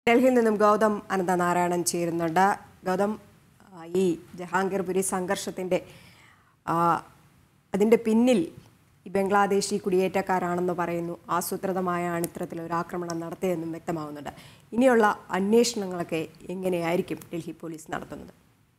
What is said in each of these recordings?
ഡൽഹിയിൽ നിന്നും ഗൗതം അനന്തനാരായണൻ ചേരുന്നുണ്ട് ഗൗതം ആ, ഈ ജഹാംഗീർപുരി സംഘർഷത്തിൻ്റെ ആ, അതിൻ്റെ പിന്നിൽ ഈ ബംഗ്ലാദേശി കുടിയേറ്റക്കാരാണെന്ന് പറയുന്നു ആസൂത്രിതമായാണ് ഇത്തരത്തിലൊരു ആക്രമണം നടത്തിയതെന്നും വ്യക്തമാവുന്നുണ്ട് ഇനിയുള്ള അന്വേഷണങ്ങളൊക്കെ എങ്ങനെയായിരിക്കും ഡൽഹി പോലീസ് നടത്തുന്നത്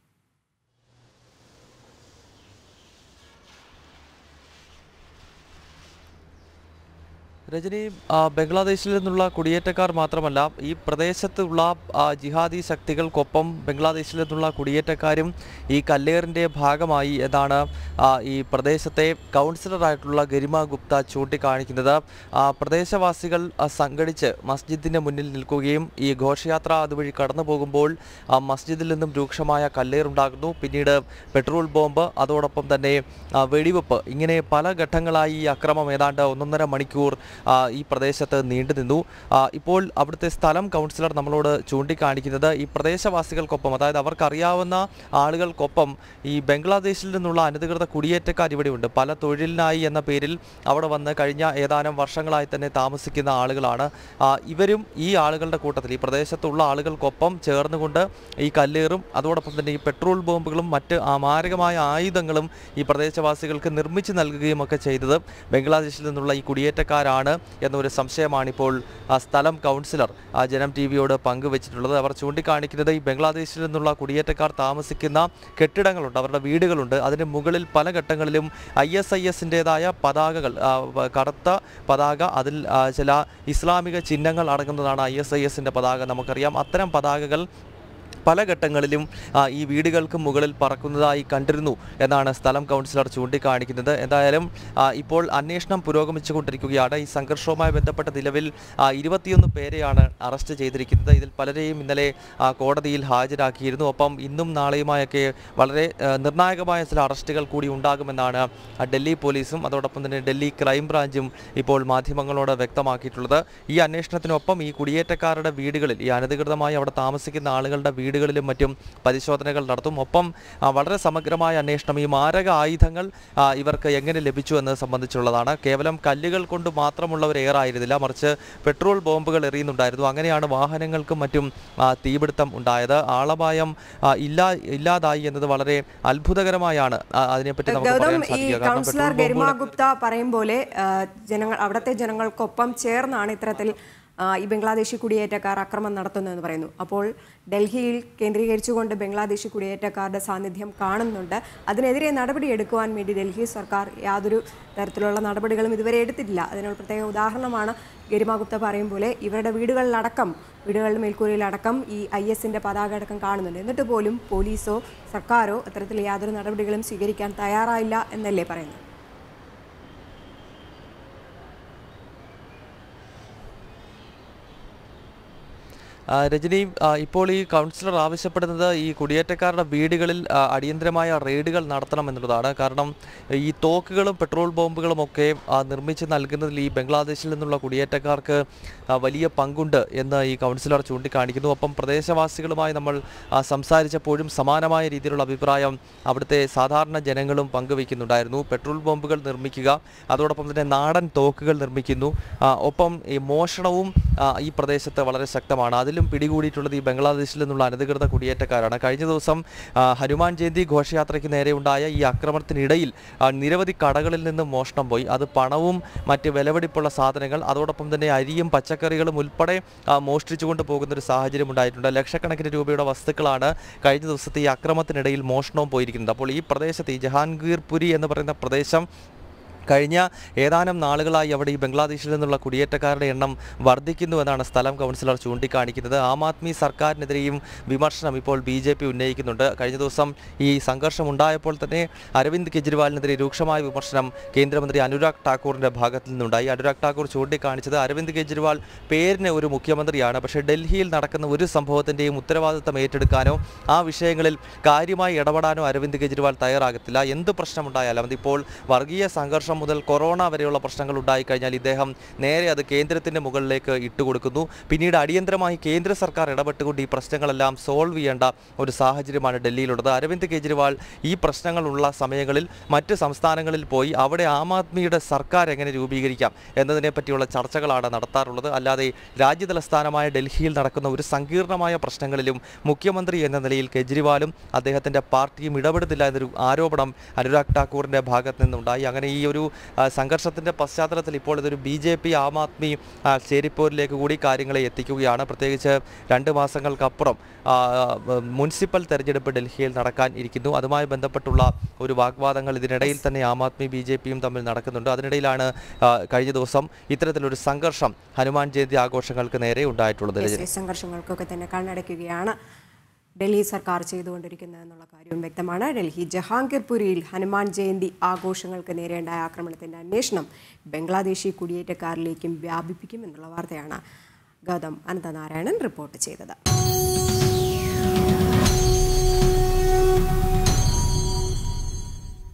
രജനി ആ, ബംഗ്ലാദേശിൽ നിന്നുള്ള കുടിയേറ്റക്കാർ മാത്രമല്ല ഈ പ്രദേശത്തുള്ള ആ, ജിഹാദി ശക്തികൾക്കൊപ്പം ബംഗ്ലാദേശിൽ നിന്നുള്ള കുടിയേറ്റക്കാരും ഈ കല്ലേറിൻ്റെ ഭാഗമായി എന്നാണ് ആ, ഈ പ്രദേശത്തെ കൗൺസിലറായിട്ടുള്ള ഗരിമ ഗുപ്ത ചൂണ്ടിക്കാണിക്കുന്നത് ആ, പ്രദേശവാസികൾ ആ, സംഘടിച്ച് മസ്ജിദിന് മുന്നിൽ നിൽക്കുകയും ഈ ഘോഷയാത്ര അതുവഴി കടന്നു പോകുമ്പോൾ ആ, മസ്ജിദിൽ നിന്നും രൂക്ഷമായ കല്ലേറുണ്ടാകുന്നു പിന്നീട് പെട്രോൾ ബോംബ് അതോടൊപ്പം തന്നെ ആ, വെടിവെപ്പ് ഇങ്ങനെ പല ഘട്ടങ്ങളായി ഈ അക്രമം ഏതാണ്ട് ഒന്നൊന്നര മണിക്കൂർ ആ, ഈ പ്രദേശത്ത് നീണ്ടു നിന്നു ആ, ഇപ്പോൾ അവിടുത്തെ സ്ഥലം കൗൺസിലർ നമ്മളോട് ചൂണ്ടിക്കാണിക്കുന്നത് ഈ പ്രദേശവാസികൾക്കൊപ്പം അതായത് അവർക്കറിയാവുന്ന ആളുകൾക്കൊപ്പം ഈ ബംഗ്ലാദേശിൽ നിന്നുള്ള അനധികൃത കുടിയേറ്റക്കാർ ഇവിടെയുണ്ട് പല തൊഴിലിനായി എന്ന പേരിൽ അവിടെ വന്ന് കഴിഞ്ഞ ഏതാനും വർഷങ്ങളായി തന്നെ താമസിക്കുന്ന ആളുകളാണ് ആ, ഇവരും ഈ ആളുകളുടെ കൂട്ടത്തിൽ ഈ പ്രദേശത്തുള്ള ആളുകൾക്കൊപ്പം ചേർന്നുകൊണ്ട് ഈ കല്ലേറും അതോടൊപ്പം തന്നെ ഈ പെട്രോൾ ബോംബുകളും മറ്റ് ആ മാരകമായ ആയുധങ്ങളും ഈ പ്രദേശവാസികൾക്ക് നിർമ്മിച്ചു നൽകുകയും ഒക്കെ ചെയ്തത് ബംഗ്ലാദേശിൽ നിന്നുള്ള ഈ കുടിയേറ്റക്കാരാണ് എന്നൊരു സംശയമാണിപ്പോൾ ആ സ്ഥലം കൗൺസിലർ ആ ജനം ടി വിയോട് പങ്കുവച്ചിട്ടുള്ളത് അവർ ചൂണ്ടിക്കാണിക്കുന്നത് ഈ ബംഗ്ലാദേശിൽ നിന്നുള്ള കുടിയേറ്റക്കാർ താമസിക്കുന്ന കെട്ടിടങ്ങളുണ്ട് അവരുടെ വീടുകളുണ്ട് അതിന് മുകളിൽ പല ഘട്ടങ്ങളിലും ഐ എസ് ഐ എസിൻ്റെതായ പതാകകൾ ആ, വ- കറുത്ത പതാക അതിൽ ആ, ചില ഇസ്ലാമിക ചിഹ്നങ്ങൾ അടങ്ങുന്നതാണ് ഐ എസ് ഐ എസിൻ്റെ പതാക നമുക്കറിയാം അത്തരം പതാകകൾ പല ഘട്ടങ്ങളിലും ആ, ഈ വീടുകൾക്ക് മുകളിൽ പറക്കുന്നതായി കണ്ടിരുന്നു എന്നാണ് സ്ഥലം കൗൺസിലർ ചൂണ്ടിക്കാണിക്കുന്നത് എന്തായാലും ആ, ഇപ്പോൾ അന്വേഷണം പുരോഗമിച്ചുകൊണ്ടിരിക്കുകയാണ് ഈ സംഘർഷവുമായി ബന്ധപ്പെട്ട നിലവിൽ ആ, ഇരുപത്തിയൊന്ന് പേരെയാണ് അറസ്റ്റ് ചെയ്തിരിക്കുന്നത് ഇതിൽ പലരെയും ഇന്നലെ ആ, കോടതിയിൽ ഹാജരാക്കിയിരുന്നു ഒപ്പം ഇന്നും നാളെയുമായൊക്കെ വളരെ ആ, നിർണായകമായ ചില അറസ്റ്റുകൾ കൂടി ഉണ്ടാകുമെന്നാണ് ആ, ഡൽഹി പോലീസും അതോടൊപ്പം തന്നെ ഡൽഹി ക്രൈംബ്രാഞ്ചും ഇപ്പോൾ മാധ്യമങ്ങളോട് വ്യക്തമാക്കിയിട്ടുള്ളത് ഈ അന്വേഷണത്തിനൊപ്പം ഈ കുടിയേറ്റക്കാരുടെ വീടുകളിൽ ഈ അനധികൃതമായി അവിടെ താമസിക്കുന്ന ആളുകളുടെ വീടുകളിലും മറ്റും പരിശോധനകൾ നടത്തും ഒപ്പം ആ, വളരെ സമഗ്രമായ അന്വേഷണം ഈ മാരക ആയുധങ്ങൾ ആ, ഇവർക്ക് എങ്ങനെ ലഭിച്ചു എന്നത് സംബന്ധിച്ചുള്ളതാണ് കേവലം കല്ലുകൾ കൊണ്ട് മാത്രമുള്ള ഒരു എയറായിരുന്നില്ല മറിച്ച് പെട്രോൾ ബോംബുകൾ എറിയുന്നുണ്ടായിരുന്നു അങ്ങനെയാണ് വാഹനങ്ങൾക്കും മറ്റും ആ, തീപിടുത്തം ഉണ്ടായത് ആളപായം ആ, ഇല്ലാ ഇല്ലാതായി എന്നത് വളരെ അത്ഭുതകരമായാണ് ആ, അതിനെപ്പറ്റി നമുക്ക് ഗൗതം പറയാൻ ഈ സാധിക്കുക കാരണം കൗൺസിലർ പെട്രോൾ ഗരിമ ബോംബുകൾ ഗുപ്ത പറയും പോലെ ആ, ജനങ്ങൾ അവിടുത്തെ ജനങ്ങൾക്കൊപ്പം ചേർന്നാണ് ഇത്തരത്തിൽ ആ, ഈ ബംഗ്ലാദേശി കുടിയേറ്റക്കാർ അക്രമം നടത്തുന്നതെന്ന് പറയുന്നു അപ്പോൾ ഡൽഹിയിൽ കേന്ദ്രീകരിച്ചുകൊണ്ട് ബംഗ്ലാദേശി കുടിയേറ്റക്കാരുടെ സാന്നിധ്യം കാണുന്നുണ്ട് അതിനെതിരെ നടപടിയെടുക്കുവാൻ വേണ്ടി ഡൽഹി സർക്കാർ യാതൊരു തരത്തിലുള്ള നടപടികളും ഇതുവരെ എടുത്തിട്ടില്ല അതിനുള്ള പ്രത്യേക ഉദാഹരണമാണ് ഗരിമ ഗുപ്ത പറയും പോലെ ഇവരുടെ വീടുകളിലടക്കം വീടുകളുടെ മേൽക്കൂരയിലടക്കം ഈ ഐ എസിൻ്റെ പതാക അടക്കം കാണുന്നുണ്ട് എന്നിട്ട് പോലും പോലീസോ സർക്കാരോ അത്തരത്തിൽ യാതൊരു നടപടികളും സ്വീകരിക്കാൻ തയ്യാറായില്ല എന്നല്ലേ പറയുന്നത് ആ, രജനി ആ, ഇപ്പോൾ ഈ കൗൺസിലർ ആവശ്യപ്പെടുന്നത് ഈ കുടിയേറ്റക്കാരുടെ വീടുകളിൽ ആ, അടിയന്തരമായ റെയ്ഡുകൾ നടത്തണം എന്നുള്ളതാണ് കാരണം ഈ തോക്കുകളും പെട്രോൾ ബോംബുകളും ഒക്കെ ആ, നിർമ്മിച്ച് നൽകുന്നതിൽ ഈ ബംഗ്ലാദേശിൽ നിന്നുള്ള കുടിയേറ്റക്കാർക്ക് ആ, വലിയ പങ്കുണ്ട് എന്ന് ഈ കൗൺസിലർ ചൂണ്ടിക്കാണിക്കുന്നു ഒപ്പം പ്രദേശവാസികളുമായി നമ്മൾ ആ, സംസാരിച്ചപ്പോഴും സമാനമായ രീതിയിലുള്ള അഭിപ്രായം അവിടുത്തെ സാധാരണ ജനങ്ങളും പങ്കുവയ്ക്കുന്നുണ്ടായിരുന്നു പെട്രോൾ ബോംബുകൾ നിർമ്മിക്കുക അതോടൊപ്പം തന്നെ നാടൻ തോക്കുകൾ നിർമ്മിക്കുന്നു ആ, ഒപ്പം ഈ മോഷണവും ആ, ഈ പ്രദേശത്ത് വളരെ ശക്തമാണ് അതിലും പിടികൂടിയിട്ടുള്ളത് ഈ ബംഗ്ലാദേശിൽ നിന്നുള്ള അനധികൃത കുടിയേറ്റക്കാരാണ് കഴിഞ്ഞ ദിവസം ആ, ഹനുമാൻ ജയന്തി ഘോഷയാത്രയ്ക്ക് നേരെയുണ്ടായ ഈ ആക്രമണത്തിനിടയിൽ ആ, നിരവധി കടകളിൽ നിന്നും മോഷണം പോയി അത് പണവും മറ്റ് വിലപിടിപ്പുള്ള സാധനങ്ങൾ അതോടൊപ്പം തന്നെ അരിയും പച്ചക്കറികളും ഉൾപ്പെടെ ആ, മോഷ്ടിച്ചുകൊണ്ട് പോകുന്ന ഒരു സാഹചര്യം ഉണ്ടായിട്ടുണ്ട് ലക്ഷക്കണക്കിന് രൂപയുടെ വസ്തുക്കളാണ് കഴിഞ്ഞ ദിവസത്തെ ഈ അക്രമത്തിനിടയിൽ മോഷണവും പോയിരിക്കുന്നത് അപ്പോൾ ഈ പ്രദേശത്ത് ഈ ജഹാംഗീർപുരി എന്ന് പറയുന്ന പ്രദേശം കഴിഞ്ഞ ഏതാനും നാളുകളായി അവിടെ ഈ ബംഗ്ലാദേശിൽ നിന്നുള്ള കുടിയേറ്റക്കാരുടെ എണ്ണം വർദ്ധിക്കുന്നു എന്നാണ് സ്ഥലം കൗൺസിലർ ചൂണ്ടിക്കാണിക്കുന്നത് ആം ആദ്മി സർക്കാരിനെതിരെയും വിമർശനം ഇപ്പോൾ ബി ജെ പി ഉന്നയിക്കുന്നുണ്ട് കഴിഞ്ഞ ദിവസം ഈ സംഘർഷം ഉണ്ടായപ്പോൾ തന്നെ അരവിന്ദ് കെജ്രിവാളിനെതിരെ രൂക്ഷമായ വിമർശനം കേന്ദ്രമന്ത്രി അനുരാഗ് ഠാക്കൂറിന്റെ ഭാഗത്തു നിന്നുണ്ടായി അനുരാഗ് ഠാക്കൂർ ചൂണ്ടിക്കാണിച്ചത് അരവിന്ദ് കെജ്രിവാൾ പേരിന് ഒരു മുഖ്യമന്ത്രിയാണ് പക്ഷേ ഡൽഹിയിൽ നടക്കുന്ന ഒരു സംഭവത്തിന്റെയും ഉത്തരവാദിത്തം ഏറ്റെടുക്കാനോ ആ വിഷയങ്ങളിൽ കാര്യമായി ഇടപെടാനോ അരവിന്ദ് കെജ്രിവാൾ തയ്യാറാകത്തില്ല എന്ത് പ്രശ്നമുണ്ടായാലും അതിപ്പോൾ വർഗീയ സംഘർഷം വർഷം മുതൽ കൊറോണ വരെയുള്ള പ്രശ്നങ്ങൾ ഉണ്ടായിക്കഴിഞ്ഞാൽ ഇദ്ദേഹം നേരെ അത് കേന്ദ്രത്തിൻ്റെ മുകളിലേക്ക് ഇട്ടുകൊടുക്കുന്നു പിന്നീട് അടിയന്തരമായി കേന്ദ്ര സർക്കാർ ഇടപെട്ടുകൊണ്ട് ഈ പ്രശ്നങ്ങളെല്ലാം സോൾവ് ചെയ്യേണ്ട ഒരു സാഹചര്യമാണ് ഡൽഹിയിലുള്ളത് അരവിന്ദ് കെജ്രിവാൾ ഈ പ്രശ്നങ്ങളുള്ള സമയങ്ങളിൽ മറ്റ് സംസ്ഥാനങ്ങളിൽ പോയി അവിടെ ആം ആദ്മിയുടെ സർക്കാർ എങ്ങനെ രൂപീകരിക്കാം എന്നതിനെ പറ്റിയുള്ള ചർച്ചകളാണ് നടത്താറുള്ളത് അല്ലാതെ രാജ്യതലസ്ഥാനമായ ഡൽഹിയിൽ നടക്കുന്ന ഒരു സങ്കീർണമായ പ്രശ്നങ്ങളിലും മുഖ്യമന്ത്രി എന്ന നിലയിൽ കെജ്രിവാളും അദ്ദേഹത്തിൻ്റെ പാർട്ടിയും ഇടപെടുന്നില്ല എന്നൊരു ആരോപണം അനുരാഗ് ഠാക്കൂറിൻ്റെ ഭാഗത്ത് നിന്നുണ്ടായി അങ്ങനെ ഈ ഒരു ആ, സംഘർഷത്തിൻ്റെ പശ്ചാത്തലത്തിൽ ഇപ്പോൾ ഇതൊരു B J P Aam Aadmi ആ, ചേരിപ്പോരിലേക്ക് കൂടി കാര്യങ്ങളെ എത്തിക്കുകയാണ് പ്രത്യേകിച്ച് രണ്ട് മാസങ്ങൾക്കപ്പുറം ആ, മുനിസിപ്പൽ തെരഞ്ഞെടുപ്പ് ഡൽഹിയിൽ നടക്കാൻ ഇരിക്കുന്നു അതുമായി ബന്ധപ്പെട്ടുള്ള ഒരു വാഗ്വാദങ്ങൾ ഇതിനിടയിൽ തന്നെ ആം ആദ്മി ബി ജെ പിയും തമ്മിൽ നടക്കുന്നുണ്ട് അതിനിടയിലാണ് ആ, കഴിഞ്ഞ ദിവസം ഇത്തരത്തിലൊരു സംഘർഷം ഹനുമാൻ ജയന്തി ആഘോഷങ്ങൾക്ക് നേരെ ഉണ്ടായിട്ടുള്ളത് രജനി. ഈ സംഘർഷങ്ങൾക്കൊക്കെ തന്നെ കണ്ണടയ്ക്കുകയാണ് ഡൽഹി സർക്കാർ ചെയ്തുകൊണ്ടിരിക്കുന്നത് എന്നുള്ള കാര്യവും വ്യക്തമാണ് ഡൽഹി ജഹാംഗീർപുരിയിൽ ഹനുമാൻ ജയന്തി ആഘോഷങ്ങൾക്ക് നേരെയുണ്ടായ ആക്രമണത്തിന്റെ അന്വേഷണം ബംഗ്ലാദേശി കുടിയേറ്റക്കാരിലേക്കും വ്യാപിപ്പിക്കും എന്നുള്ള വാർത്തയാണ് ഗൗതം അനന്തനാരായണൻ റിപ്പോർട്ട് ചെയ്തത്